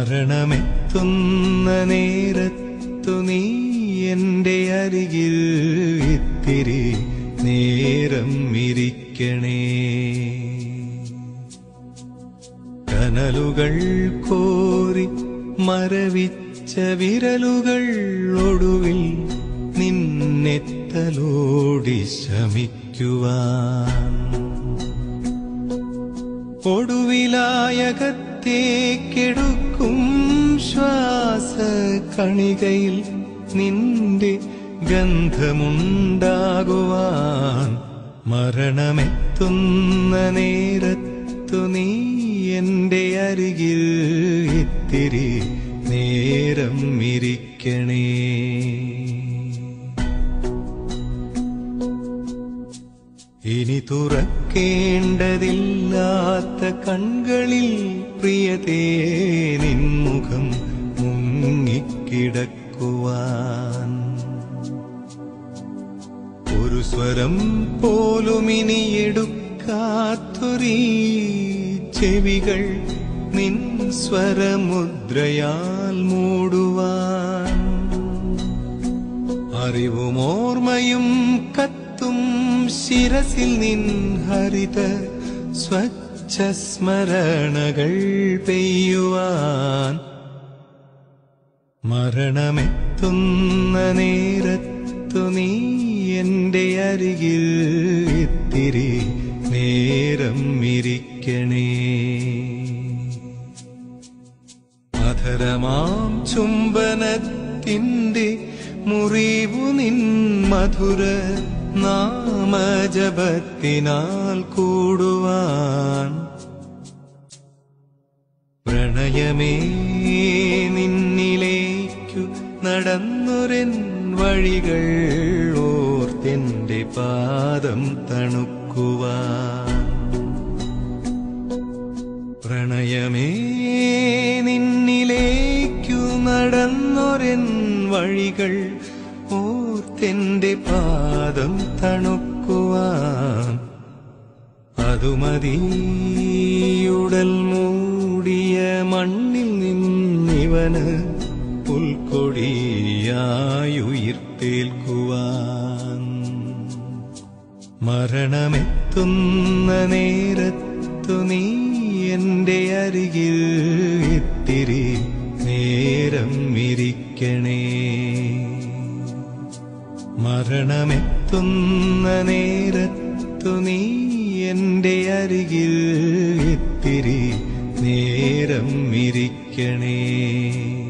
മരണമെത്തുന്ന നേരത്തു നീ എന്റെ അരികിൽ ഇത്തിരി നേരം ഇരിക്കണേ കനലുകൾ കോരി മരവിച്ച വിരലുകൾ ഒടുവിൽ നിന്നെത്തലോടി ശമിക്കുവാൻ ഒടുവിലായകത്തേക്കെടുക്കും ശ്വാസ കണികയിൽ നിന്റെ ഗന്ധമുണ്ടാകുവാൻ മരണമെത്തുന്ന നേരത്തു നീ എന്റെ അരികിൽ ഇത്തിരി നേരം ഇരിക്കണേ ഇനി തുറക്കേണ്ടതില്ലാത്ത കൺകളിൽ പ്രിയതേ നിൻമുഖം മുങ്ങിക്കിടക്കുവാൻ ഒരു സ്വരം പോലും ഇനി എടുക്കാത്തൊരീ ചെവികൾ നിൻ സ്വരമുദ്രയാൽ മൂടുവാൻ അറിവുമോർമ്മയും കത്തും ശിരസിൽ നിൻ ഹരിത സ്വച്ഛ സ്മരണകൾ പെയ്യുവാൻ മരണമെത്തുന്ന നേരത്തു നീ എന്റെ അരികിൽ ഇത്തിരി നേരം ഇരിക്കണേ മധുരമാം ചുംബനത്തിൻ്റെ മുറിവു നിൻ മധുര നാമജപത്തിനാൽ കൂടുവാൻ പ്രണയമേ നിന്നിലേക്കു നടന്നൊരൻ വഴികൾ ഓർത്തെന്റെ പാദം തണുക്കുവാൻ പ്രണയമേ നിന്നിലേക്കു നടന്നൊരൻ വഴികൾ ഓർത്തെന്റെ പാദം തണുക്കുവാൻ അതുമതിയുടൽ മൂടിയ മണ്ണിൽ നിന്നിവന് പുൽക്കൊടിയായുയിർത്തേൽക്കുവാൻ മരണമെത്തുന്ന നേരത്തു നീ എന്റെ അരികിൽ ഇത്തിരി നേരം ഇരിക്കണേ മരണമെത്തുന്ന നേരത്തു നീ എന്റെ അരികിൽ ഇത്തിരി നേരം ഇരിക്കണേ